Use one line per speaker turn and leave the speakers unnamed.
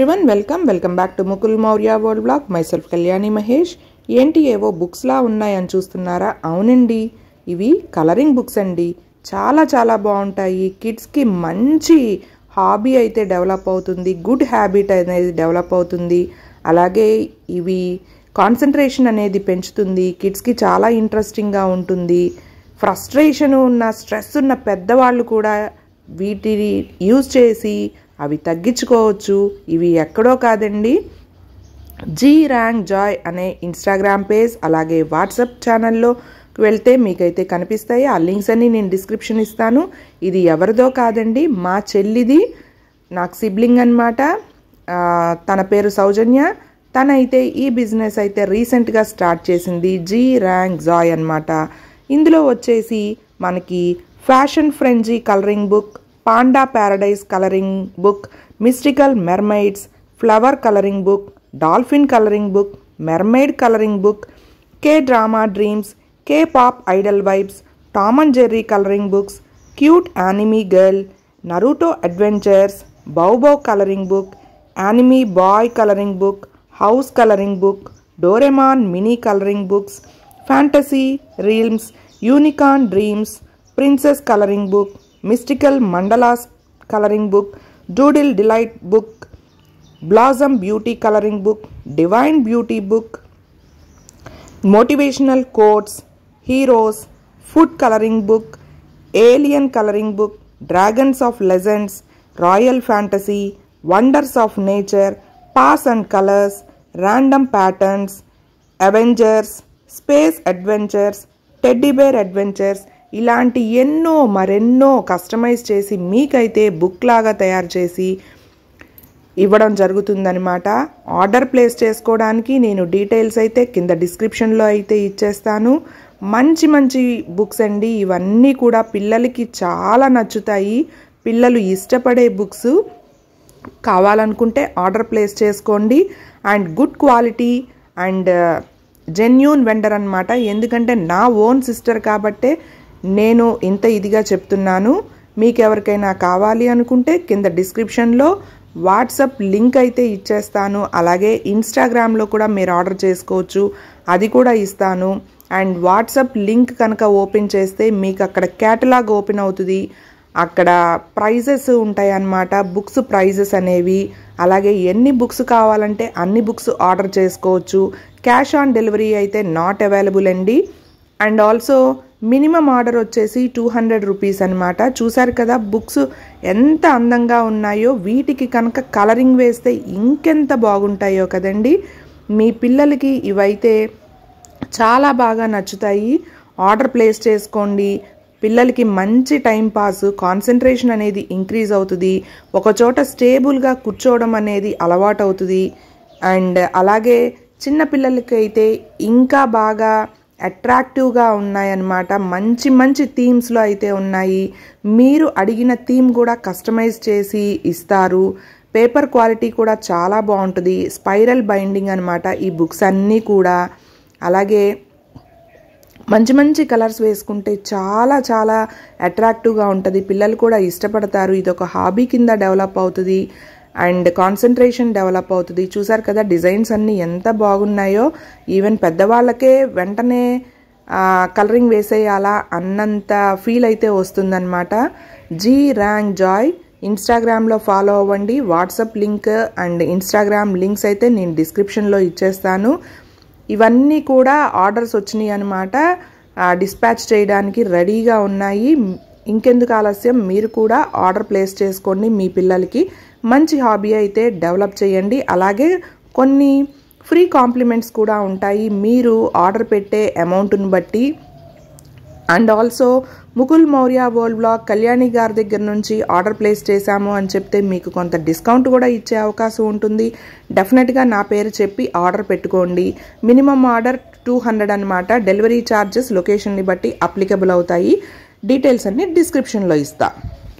everyone welcome welcome back to Mukul Maurya world blog myself Kalyani Mahesh ఏంటి ఏవో బుక్స్లా ఉన్నాయని చూస్తున్నారా అవునండి ఇవి కలరింగ్ బుక్స్ అండి చాలా చాలా బాగుంటాయి కిడ్స్కి మంచి హాబీ అయితే డెవలప్ అవుతుంది గుడ్ హ్యాబిట్ అనేది డెవలప్ అవుతుంది అలాగే ఇవి కాన్సన్ట్రేషన్ అనేది పెంచుతుంది కిడ్స్కి చాలా ఇంట్రెస్టింగ్గా ఉంటుంది ఫ్రస్ట్రేషన్ ఉన్న స్ట్రెస్ ఉన్న పెద్దవాళ్ళు కూడా వీటిని యూజ్ చేసి అవి తగ్గించుకోవచ్చు ఇవి ఎక్కడో కాదండి జీ ర్యాంక్ జాయ్ అనే ఇన్స్టాగ్రామ్ పేజ్ అలాగే వాట్సాప్ ఛానల్లో వెళ్తే మీకైతే కనిపిస్తాయి ఆ లింక్స్ అన్ని నేను డిస్క్రిప్షన్ ఇస్తాను ఇది ఎవరిదో కాదండి మా చెల్లిది నాకు సిబ్లింగ్ అనమాట తన పేరు సౌజన్య తనైతే ఈ బిజినెస్ అయితే రీసెంట్గా స్టార్ట్ చేసింది జీ ర్యాంక్ జాయ్ అనమాట ఇందులో వచ్చేసి మనకి fashion frenzy colouring book panda paradise colouring book mystical mermaids flower colouring book dolphin colouring book mermaid colouring book K drama dreams K pop idol vibes Tom and Jerry colouring books cute anime girl Naruto adventures bowwow colouring book anime boy colouring book house colouring book Doraemon mini colouring books fantasy realms unicorn dreams princess colouring book mystical mandalas colouring book doodle delight book blossom beauty colouring book divine beauty book motivational quotes heroes food colouring book alien colouring book dragons of legends royal fantasy wonders of nature paws and colours random patterns Avengers space adventures teddy bear adventures ఇలాంటి ఎన్నో మరెన్నో customise చేసి మీకైతే book లాగా తయారు చేసి ఇవ్వడం జరుగుతుందనమాట ఆర్డర్ ప్లేస్ చేసుకోవడానికి నేను డీటెయిల్స్ అయితే కింద డిస్క్రిప్షన్లో అయితే ఇచ్చేస్తాను మంచి మంచి బుక్స్ అండి ఇవన్నీ కూడా పిల్లలకి చాలా నచ్చుతాయి పిల్లలు ఇష్టపడే బుక్స్ కావాలనుకుంటే ఆర్డర్ ప్లేస్ చేసుకోండి and good quality and genuine vendor అనమాట ఎందుకంటే నా ఓన్ సిస్టర్ కాబట్టే నేను ఇంత ఇదిగా చెప్తున్నాను మీకు ఎవరికైనా కావాలి అనుకుంటే కింద డిస్క్రిప్షన్లో వాట్సాప్ లింక్ అయితే ఇచ్చేస్తాను అలాగే ఇన్స్టాగ్రామ్లో కూడా మీరు ఆర్డర్ చేసుకోవచ్చు అది కూడా ఇస్తాను అండ్ వాట్సాప్ లింక్ కనుక ఓపెన్ చేస్తే మీకు అక్కడ క్యాటలాగ్ ఓపెన్ అవుతుంది అక్కడ ప్రైజెస్ ఉంటాయి అన్నమాట బుక్స్ ప్రైజెస్ అనేవి అలాగే ఎన్ని బుక్స్ కావాలంటే అన్ని బుక్స్ ఆర్డర్ చేసుకోవచ్చు క్యాష్ ఆన్ డెలివరీ అయితే నాట్ అవైలబుల్ అండి అండ్ ఆల్సో మినిమం ఆర్డర్ వచ్చేసి టూ హండ్రెడ్ రూపీస్ అనమాట చూసారు కదా బుక్స్ ఎంత అందంగా ఉన్నాయో వీటికి కనుక కలరింగ్ వేస్తే ఇంకెంత బాగుంటాయో కదండి మీ పిల్లలకి ఇవైతే చాలా బాగా నచ్చుతాయి ఆర్డర్ ప్లేస్ చేసుకోండి పిల్లలకి మంచి టైం పాస్ కాన్సన్ట్రేషన్ అనేది ఇంక్రీజ్ అవుతుంది ఒకచోట స్టేబుల్గా కూర్చోవడం అనేది అలవాటు అవుతుంది అండ్ అలాగే చిన్న పిల్లలకి అయితే ఇంకా బాగా అట్రాక్టివ్గా ఉన్నాయన్నమాట మంచి మంచి థీమ్స్లో అయితే ఉన్నాయి మీరు అడిగిన థీమ్ కూడా కస్టమైజ్ చేసి ఇస్తారు పేపర్ క్వాలిటీ కూడా చాలా బాగుంటుంది స్పైరల్ బైండింగ్ అనమాట ఈ బుక్స్ అన్నీ కూడా అలాగే మంచి మంచి కలర్స్ వేసుకుంటే చాలా చాలా అట్రాక్టివ్గా ఉంటుంది పిల్లలు కూడా ఇష్టపడతారు ఇది ఒక హాబీ కింద డెవలప్ అవుతుంది అండ్ కాన్సన్ట్రేషన్ డెవలప్ అవుతుంది చూసారు కదా డిజైన్స్ అన్నీ ఎంత బాగున్నాయో ఈవెన్ పెద్దవాళ్ళకే వెంటనే కలరింగ్ వేసేయాలా అన్నంత ఫీల్ అయితే వస్తుందన్నమాట జీ ర్యాంక్ జాయ్ ఇన్స్టాగ్రామ్లో ఫాలో అవ్వండి WhatsApp link and Instagram links అయితే నేను డిస్క్రిప్షన్లో ఇచ్చేస్తాను ఇవన్నీ కూడా ఆర్డర్స్ వచ్చినాయి అనమాట డిస్పాచ్ చేయడానికి రెడీగా ఉన్నాయి ఇంకెందుకు ఆలస్యం మీరు కూడా ఆర్డర్ ప్లేస్ చేసుకోండి మీ పిల్లలకి మంచి హాబీ అయితే డెవలప్ చేయండి అలాగే కొన్ని ఫ్రీ కాంప్లిమెంట్స్ కూడా ఉంటాయి మీరు ఆర్డర్ పెట్టే అమౌంట్ని బట్టి and also Mukul Maurya world blog Kalyani గారి దగ్గర నుంచి ఆర్డర్ ప్లేస్ చేశాము అని చెప్తే మీకు కొంత డిస్కౌంట్ కూడా ఇచ్చే అవకాశం ఉంటుంది డెఫినెట్గా నా పేరు చెప్పి ఆర్డర్ పెట్టుకోండి మినిమం ఆర్డర్ టూ హండ్రెడ్ అనమాట డెలివరీ ఛార్జెస్ లొకేషన్ని బట్టి అప్లికబుల్ అవుతాయి డీటెయిల్స్ అన్ని డిస్క్రిప్షన్లో ఇస్తా